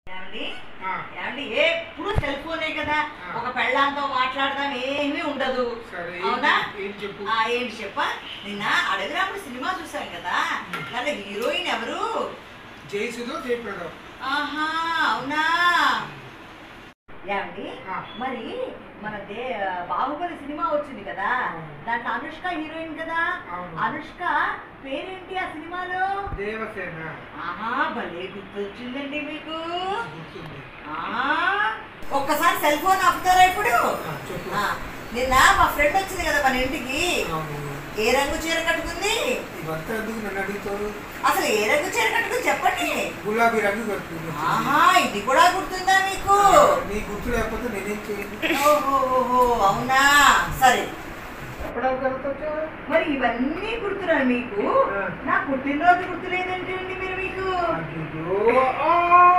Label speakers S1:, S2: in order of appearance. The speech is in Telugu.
S1: ఏమండి
S2: ఆ,
S1: ఏమండి ఎప్పుడు సెల్ ఫోనే కదా
S2: ఆ.
S1: ఒక పెళ్ళాంతో మాట్లాడదాం ఏమీ ఉండదు
S2: సరే
S1: అవునా
S2: ఏం- ఏం చెప్పు
S1: ఆ, ఏంటి చెప్ప నిన్న అడవిరాముడు సినిమా చూసాం కదా దాంట్లో హీరోయిన్ ఎవరు
S2: జయసుదో జయప్రదో
S1: ఆహా అవునా ఏమండి
S2: ఆ.
S1: మరి మన దే బాహుబలి సినిమా వచ్చింది కదా
S2: అవును.
S1: దాంట్లో అనుష్క హీరోయిన్ కదా
S2: అవును.
S1: అనుష్క పేరేంటి ఆ సినిమాలో
S2: దేవసేన
S1: ఆహా భలే గుర్తొచ్చిందండి మీకు
S2: గుర్తుంది
S1: ఆ ఒక్కసారి సెల్ ఫోన్ ఆపుతారా ఇప్పుడు
S2: ఆ, చెప్పు
S1: ఆ, నిన్న మా ఫ్రెండ్ వచ్చింది కదా మన ఇంటికి
S2: అవును
S1: ఏ రంగు చీర కట్టుకుంది
S2: ఇవంతా ఎందుకు నన్ను అడుగుతారు
S1: అసలు ఏ రంగు చీర కట్టుకుంది చెప్పండి
S2: గులాబీ రంగు కట్టుకుంది
S1: ఆహా ఇది కూడా గుర్తుందా మీకు
S2: నీ గుర్తు లేకపోతే నేనేం చేయను
S1: ఓహో ఓహో అవునా సరే
S2: ఎప్పటివరకు కలుగుతా
S1: మరి ఇవన్నీ గుర్తురా మీకు
S2: ఆ.
S1: నా పుట్టినరోజు గుర్తులేదంటే అండి మీరు మీకు
S2: అయ్యో ఆ